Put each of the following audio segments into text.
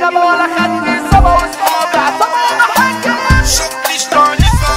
جابه ولا خدني سما وصحابي عصابة ومحاكم شفتش طائفة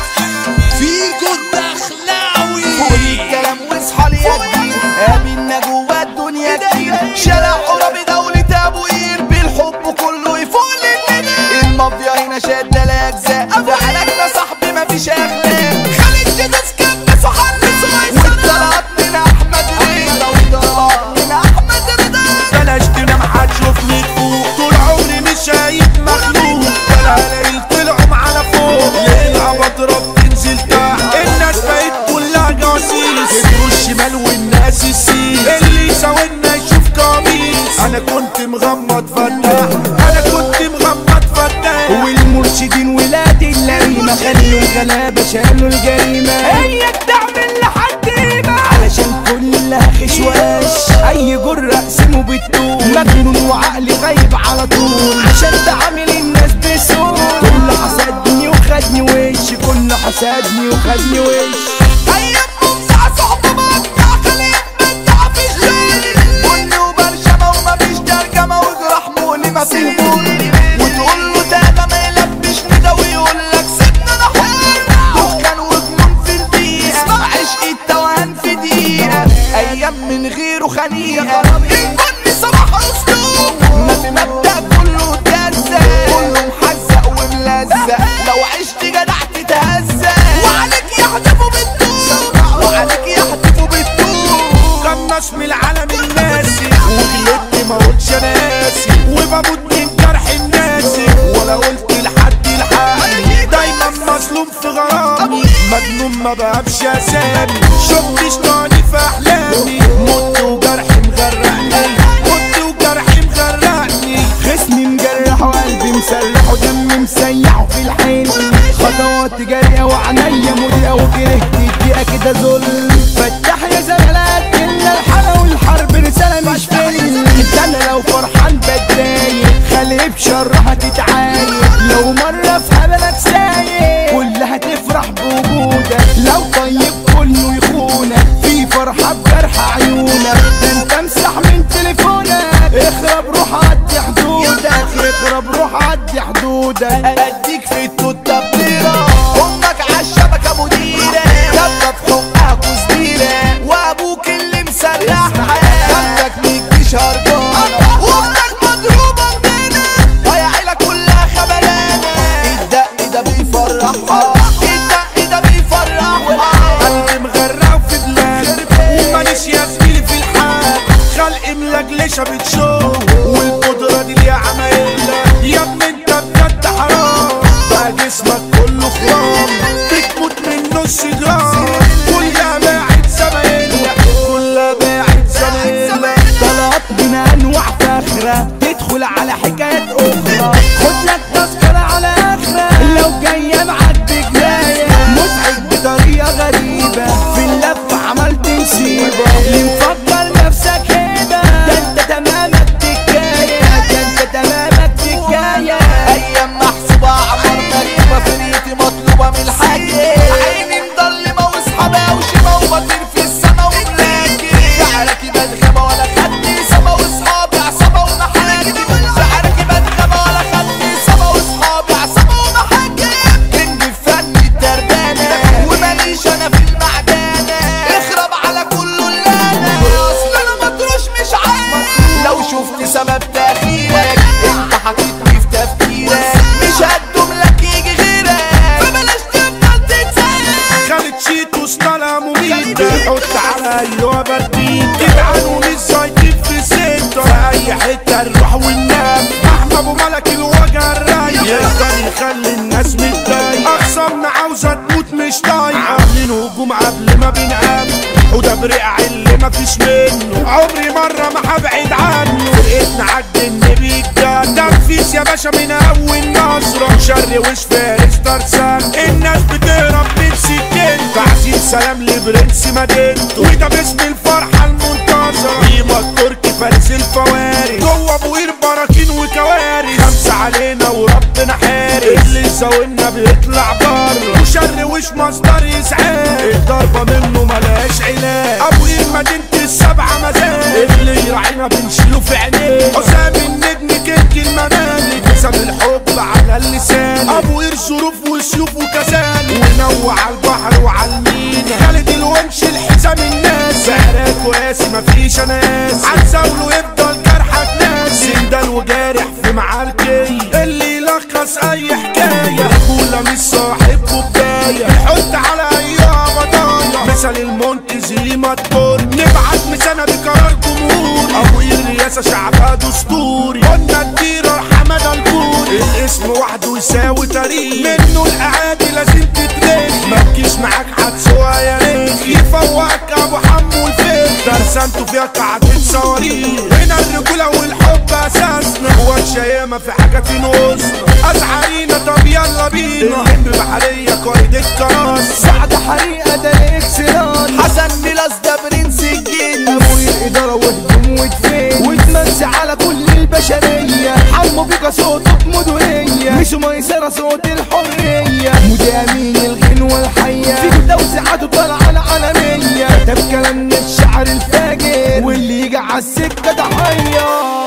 فيكو الدخلاوي فوق الكلام واصحى لي يا كبير قابلنا جوا الدنيا كتير شارع عربي دولة ابو قير بالحب كله يفوق للندى المافيا هنا شادة الاجزاء في حالاتنا صاحبي مفيش اخلاق خالد جدس كبس وحنس والطلعت من احمد رضا والطلعت من احمد رضا بلاش تنام هتشوفني فوق طول عمري مش شايف مخلوق ولا هلاقي طلعوا معانا فوق ليه العبط رب تنزل تحت الناس بقت كلها جواسيس يجروا الشمال والناس السيس اللي يساوينا يشوف قميص انا كنت مغمض فتح انا كنت مغمض فتح والمرشدين ولاد اللئيمة خلوا الغلابة شالوا الجريمة هي تعمل لحد قيمة علشان كلها خشواش أي جرة اقسمه بالطول مجنون وعقلي غايب على طول عشان تعامل الناس بسهول كل حسدني وخدني وش كل حسدني وخدني وش ايام ممسعة صحبة مقطع خليك بدع في الشارع بني وبرشمة ومفيش ترجمة وجراح مؤلمة في البول وتقول له ده ما يلبش ندى ويقول لك سيبنا انا حر دخان وجنون في الدقيقة اسمع عشق التوهان في دقيقة ايام من غيره خنيقة البني صباح اسلوب ما في مبدأ كله تهزق كله محزق وملزق لو عشت جدع تتهزق وعليك يحدفوا بالطوب وعليك يحدفوا بالطوب قناص من العالم الناسي وغلطت ما قلتش ناسي وبموت من جرح الناسي ولا قلت لحد الحقني دايما مظلوم في غرامي مجنون ما بقابش اسامي شفتش طاني في احلامي مت وجرحي مغرقني مت وجرحي مغرقني خصمي مجرح وقلبي مسرح ودمي مسيح في الحين خطوات جارية وعينيا مضيئة وكرهت الدقيقة كده ظلم فتح يا زمالات إلا الحلا والحرب رسالة مش فيلم ده أنا لو فرحان بتضايق خلي بشرها تتعايق لو مرة في هبلك سايق كلها تفرح بوجودك لو طيب كله يخونك في فرحة بجرح عيونك ده انت امسح من تليفونك اخرب روح عدي حدودك اخرب روح عدي حدودك اديك في التوتة بطيرة امك عالشبكة مديرة دبة في حقها كزبيرة وابوك اللي مسرحها جنبك ميجيش هربانة واختك مضروبة بدينا ويا عيلة كلها خبلانة الدق ده بيفرحها الدق ده بيفرحها قلبي مغرق في بلاد وماليش يا زميلي في الحال خلق ملجلشة بتشوف والقدرة دي ليها عمايلة يا ابني انت بجد حرام بقى جسمك كله خرام بتموت من نص جرام كلها باعت زمايلها كلها باعت زمايلها طلعت بنا انواع فاخرة تدخل على حكايات اخرى خد لك تذكرة على اخرة لو جاية معاك بجناية مزعج بطريقة غريبة في اللف عملت نسيبة اللي مفكر نفسك هبة ده انت تمامك تكاية ده انت تمامك تكاية ايام محسوبة عمر مكتوبة فريتي مطلوبة من الحاج عيني مضلمة واصحابها وشبه وبطير في السما وملاكي شعرك بتغابة ولا خدني سما واصحابي عصابة ومحاكم شعرك بتغابة ولا خدني سما واصحابي عصابة ومحاكم كنج في فن التربانة وماليش انا في المعدانة اخرب على كله اللي انا اصل انا مطروش مش عارف لو شفت سبب تأخيرك انت حطيتني في تفكيرك مش هدوم لك يجي غيرك فبلاش تفضل تتسرق خالد شيتو طالعة مميتة حط على ايوه بردين جدعان ومش زايدين في ستة في اي حتة نروح وننام احنا ابو ملك الوجه الرايق يقدر يخلي الناس متضايقة اقسامنا عاوزة تموت مش طايقة عاملين هجوم قبل ما بنقام وده برقع اللي مفيش منه عمري مرة ما هبعد عنه فرقتنا عد النبي ده تنفيذ يا باشا من اول نظرة شر وش فارس ترسان الناس بتهرب من سكين بعزين سلام لبرنس مدينته وده باسم الفرحة المنتظرة قيمة التركي فارس الفوارس جوه ابو قير براكين وكوارث خمسة علينا وربنا حارس اللي يساوينا بيطلع بره وشر وش مصدر يسعاد الضربة منه ملهاش علاج ابو قير مدينة السبعة مزاج اللي يراعينا بنشيله في عينيه حسام النجم كيك الممالك مالي ابو قير ظروف وسيوف وكسالي ونوع على البحر وعلى المينا خالد الونش الحزام الناس سعرات وقاسي مفيش ناس عالزاوله يفضل جرحك ناس سندال وجارح في معاركي اللي يلخص اي حكايه رجوله مش صاحب كوبايه بنحط على اي بضايا مثل المنتج ليه مدبور نبعت مسانة بقرار جمهور ابو قير رئاسه شعبها دستوري قلنا الديره حماده البوري الاسم وحده يساوي تاريخ منه الاعادي لازم تتريخ ما تجيش معاك حدسوها يا ريخ يفوقك ابو حمو الفيخ درسانته فيها قاعدة صواريخ هنا الرجولة والحب اساسنا قوات ياما في حاجة تنقص ازعرينا طب يلا بينا الهند بحرية قائد الكراس سعد حريقة ده الاكسران حسن ميلاس ده برنس الجن ابوي الاداره وهجوم ودفين وتمسي على كل البشريه حمو بيكا صوته مدنيه مش ميسره صوت الحريه مودي امين الغنوه الحيه في توزيعاته طالعه عالميه ده بكلامنا الشعر الفاجر واللي يجي على السكه ضحيه